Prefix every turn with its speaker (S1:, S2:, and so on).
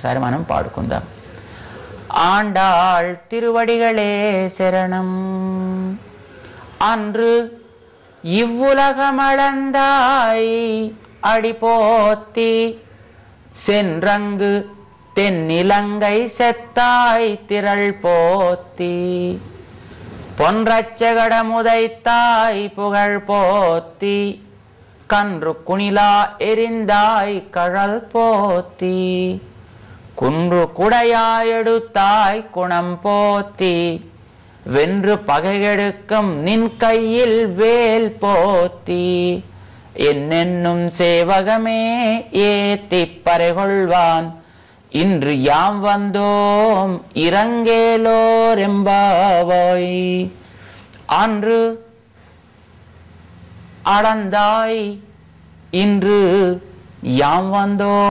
S1: ఒకసారి మనం పాడుకుందాం ஆண்டாள் திருவடிகளே சரணம் அன்று இவ்வுலகமளந்தாய் அடி போத்தி சென்றங்கு தென்னிலங்கை செத்தாய் திரள் போத்தி பொன்றச்சகட முதைத்தாய் புகழ் போத்தி கன்று குணிலா எரிந்தாய் கழல் போத்தி குன்று குடையாயெடுத்தாய் குணம் போத்தி வென்று பகையெடுக்கும் நின் கையில் வேல் போத்தி என்னென்னும் சேவகமே ஏத்திப் பறைகொள்வான் இன்று யாம் வந்தோம் இறங்கேலோரெம்பாவாய் அன்று அடந்தாய் இன்று யாம் வந்தோம்